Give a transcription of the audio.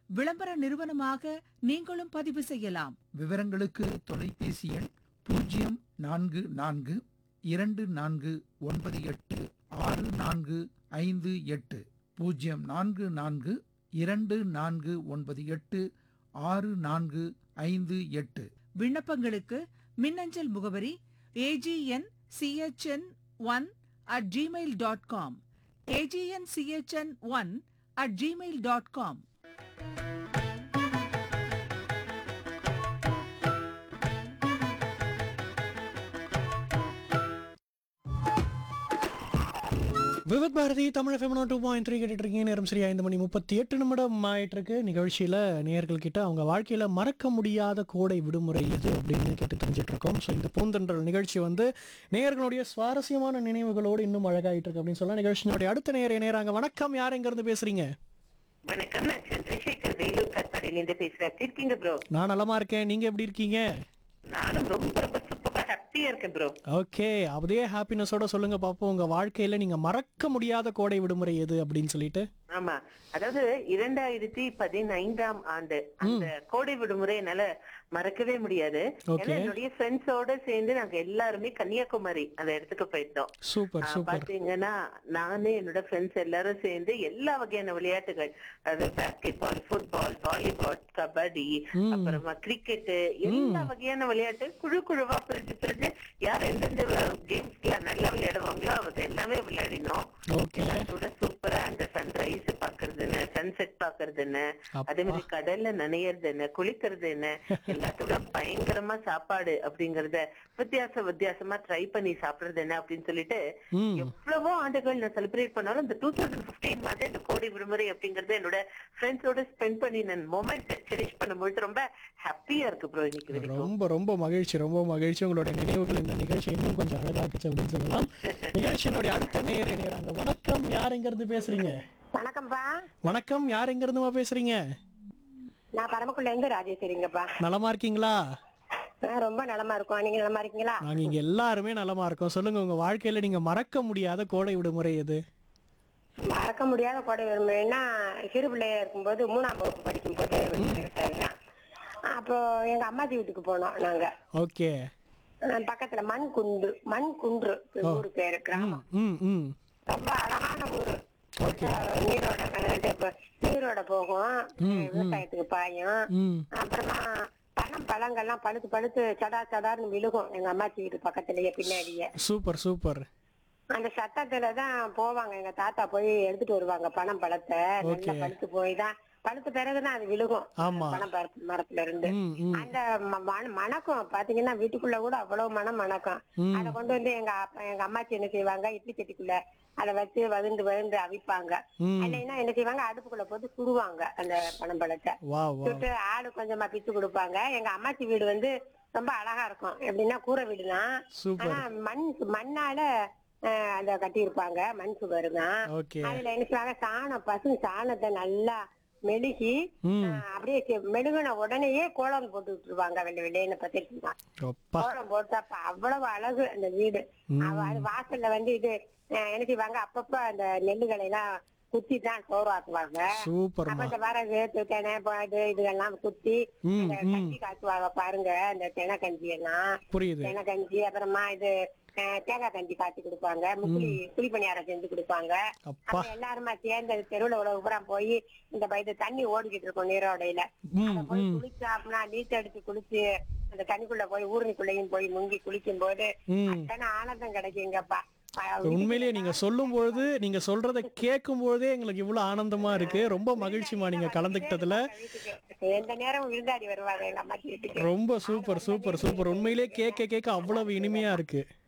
விளம்பர நிறுவனமாக நீங்களும் பதிவு செய்யலாம் விவரங்களுக்கு தொலைபேசி எண் பூஜ்ஜியம் நான்கு நான்கு இரண்டு நான்கு ஒன்பது எட்டு ஆறு நான்கு ஐந்து எட்டு பூஜ்ஜியம் நான்கு நான்கு இரண்டு நான்கு ஒன்பது எட்டு ஆறு நான்கு ஐந்து எட்டு விண்ணப்பங்களுக்கு மின்னஞ்சல் முகவரி AGN CHN one at Gmail dot com AGN CHN one at Gmail dot com Vividh Bharati Tamil FM two point three கேட்டுட்டு இருக்கீங்க நேரம் சரியா ஐந்து மணி முப்பத்தி எட்டு நிமிடம் ஆயிட்டு இருக்கு நிகழ்ச்சியில் நேயர்கள் கிட்ட அவங்க வாழ்க்கையில் மறக்க முடியாத கோடை விடுமுறை எது அப்படின்னு கேட்டு தெரிஞ்சிட்டு இருக்கோம் ஸோ இந்த பூந்தன்றல் நிகழ்ச்சி வந்து நேயர்களுடைய சுவாரஸ்யமான நினைவுகளோடு இன்னும் அழகாயிட்டு இருக்கு அப்படின்னு சொல்லலாம் நிகழ்ச்சியினுடைய அடுத்த நேர நேராங்க வணக்கம் யார் எங்க இருந்து பேசுறீங்க வணக்கம் நான் சந்திரசேகர் வேலூர் கற்பனையிலிருந்து பேசுறேன் எப்படி இருக்கீங்க ப்ரோ நான் நலமா இருக்கேன் நீங்க எப்படி இருக்கீங்க நானும் ரொம்ப ரொம்ப சூப்பரா ஹாப்பியா இருக்கேன் ப்ரோ ஓகே அதே ஹாப்பினஸோட சொல்லுங்க பாப்போம் உங்க வாழ்க்கையில நீங்க மறக்க முடியாத கோடை விடுமுறை எது அப்படின்னு சொல்லிட்டு ஆமா அதாவது இரண்டாயிரத்தி பதினைந்தாம் ஆண்டு அந்த கோடை விடுமுறை என்னால மறக்கவே முடியாது Okay. ஏன்னா என்னுடைய ஃப்ரெண்ட்ஸோட சேர்ந்து நாங்க எல்லாருமே கன்னியாகுமரி அந்த இடத்துக்கு போயிருந்தோம் சூப்பர் ஆஹ் சூப்பர் பாத்தீங்கன்னா நானு என்னோட ஃப்ரெண்ட்ஸ் எல்லாரும் சேர்ந்து எல்லா வகையான விளையாட்டுகள் அதாவது basketball football volleyball kabaddi அப்புறமா கிரிக்கெட் எல்லா வகையான விளையாட்டு குழு குழுவா பிரிச்சு பிரிச்சு யார் எந்தெந்த கேம்ஸ் நல்லா விளையாடுவாங்களோ அவங்க எல்லாமே விளையாடினோம் ஓகே எல்லாத்தோட சூப்பரா அந்த சன்ரைஸ் பாக்குறதுன்னு சன்செட் பாக்குறதுன்னு அப்பா. அதே மாதிரி கடல்ல நனையறது என்ன குளிக்கிறது என்ன எல்லாத்தோட பயங்கரமா சாப்பாடு அப்படிங்கறத வித்தியாச வித்தியாசமா ட்ரை பண்ணி சாப்பிடுறது என்ன அப்படின்னு சொல்லிட்டு ம் எவ்வளவோ ஆண்டுகள் நான் செலிப்ரேட் பண்ணாலும் இந்த டூ தௌசண்ட் பிப்டீன் மாதிரி இந்த கோடை விடுமுறை அப்படிங்கறது என்னோட ஃப்ரெண்ட்ஸோட ஸ்பெண்ட் பண்ணி நான் மொமெண்ட் செரிஷ் பண்ணும்போது ரொம்ப ஹாப்பியா இருக்கு ப்ரோ இன்னைக்கு வரைக்கும் ரொம்ப ரொம்ப மகிழ்ச்சி ரொம்ப மகிழ்ச்சி உங்களோட நினைவுகள் இந்த நிகழ்ச்சி இன்னும் கொஞ்சம் அழகாக்குச்சு அப்படின்னு சொல்லலாம் நிகழ்ச்சியினுடைய அடுத்த நேர நேராங்க வணக்கம் யார் எங்க இருந்து பேசுறீங்க வணக்கம்ப்பா வணக்கம் யார் எங்க இருந்துமா பேசுறீங்க நான் பரமக்குள்ள இருந்து ராஜேஸ்வரிங்கப்பா நலமா இருக்கீங்களா நான் ரொம்ப நலமா இருக்கோம் நீங்க நலமா இருக்கீங்களா நாங்க இங்க எல்லாருமே நலமா இருக்கோம் சொல்லுங்க உங்க வாழ்க்கையில நீங்க மறக்க முடியாத கோடை விடுமுறை எது மறக்க முடியாத கோடை விடுமுறைன்னா சிறு பிள்ளையா இருக்கும்போது மூணாம் வகுப்பு படிக்கும்போது விடுமுறை. அப்போ எங்க அம்மாச்சி வீட்டுக்கு போனோம் நாங்க ஓகே அஹ் பக்கத்துல மண் குண்டு மண் குன்று ஊரு பேரு கிராமம் ம் ம் ரொம்ப அழகான ஊரு அஹ் நீரோட கலந்துட்டு இப்ப நீரோட போகும் விவசாயத்துக்கு பாயும் ம் அப்புறமா பழம் பழங்கள்லாம் பழுத்து பழுத்து சடா சடார்னு விழுகும் எங்க அம்மாச்சி வீட்டு பக்கத்துலயே பின்னாடியே சூப்பர் சூப்பர் அந்த சத்தத்துல தான் போவாங்க எங்க தாத்தா போய் எடுத்துட்டு வருவாங்க பணம் பழத்தை நல்லா Okay. பழுத்து போய் தான் பழுத்த பிறகுதான் அது விழுகும் ஆமா. பணம் பருப்பு மரத்துல இருந்து ம் ம் அந்த ம- மண- மணக்கம் பாத்தீங்கன்னா வீட்டுக்குள்ள கூட அவ்வளவு மனம் மணக்கம் ம். அத கொண்டு வந்து எங்க அப்பா எங்க அம்மாச்சி என்ன செய்வாங்க இட்லி சட்டிக்குள்ள அத வச்சு வகுந்து வகுந்து அவிப்பாங்க ம் இல்லைன்னா என்ன செய்வாங்க அடுப்புக்குள்ள போட்டு சுடுவாங்க அந்த பணம் பழத்தை வா வா சுட்டு ஆடு கொஞ்சமா பிச்சு கொடுப்பாங்க எங்க அம்மாச்சி வீடு வந்து ரொம்ப அழகா இருக்கும் எப்படின்னா கூரை வீடுதான் சூப்பர் ஆனா மண் மண்ணால அஹ், அத கட்டியிருப்பாங்க மண் சுவர் தான் ஓகே அதுல என்ன செய்வாங்க சாணம் பசு சாணத்தை நல்லா மெழுகி ம் அஹ், அப்படியே கி- மெழுகுன உடனேயே கோலம் போட்டு விட்டுருவாங்க வெள்ளை வெள்ளைன்னு பத்திரிக்கா அப்பா கோலம் போட்டு அப்ப அவ்வளவு அழகு அந்த வீடு ம். அவ- அது வாசல்ல வந்து இது அஹ், என்ன செய்வாங்க அப்பப்ப அந்த நெல்லுகளை எல்லாம் குத்தி தான் சோறாக்குவாங்க அப்ப சூப்பர்மா இந்த வரகு து- தினை ப- இது இதெல்லாம் குத்தி ம் அந்த ம் கஞ்சி காய்ச்சுவாங்க பாருங்க இந்த தினை கஞ்சி எல்லாம் புரியுது தினை கஞ்சி அப்புறமா இது அஹ், தேங்காய் கஞ்சி காய்ச்சி கொடுப்பாங்க முக்குளி புளி பணியாரம் செஞ்சு கொடுப்பாங்க அப்பா அப்ப எல்லாருமா சேர்ந்து அது தெருவுல உழவு பூரா போய் இந்த ப- இது தண்ணி ஓடிக்கிட்டு இருக்கும் நீரோடையில ம் அத போய் ம் குளிச்சா அப்படின்னா நீச்சல் அடிச்சு குளிச்சு அந்த தண்ணிக்குள்ள போய் ஊருணிக்குள்ளேயும் போய் முங்கி குளிக்கும் போது ம் அத்தனை ஆனந்தம் கிடைக்குங்கப்பா அஹ், உண்மையிலேயே நீங்க சொல்லும் பொழுது நீங்க சொல்றத கேட்கும் பொழுதே எங்களுக்கு இவ்வளவு ஆனந்தமா இருக்கு ரொம்ப மகிழ்ச்சிமா நீங்க கலந்துக்கிட்டதுல வீட்டுக்கு எந்த நேரமும் விருந்தாடி வருவாங்க எங்க அம்மாச்சி வீட்டுக்கு ரொம்ப சூப்பர் சூப்பர் சூப்பர் உண்மையிலேயே கேட்க கேட்க அவ்வளவு இனிமையா இருக்கு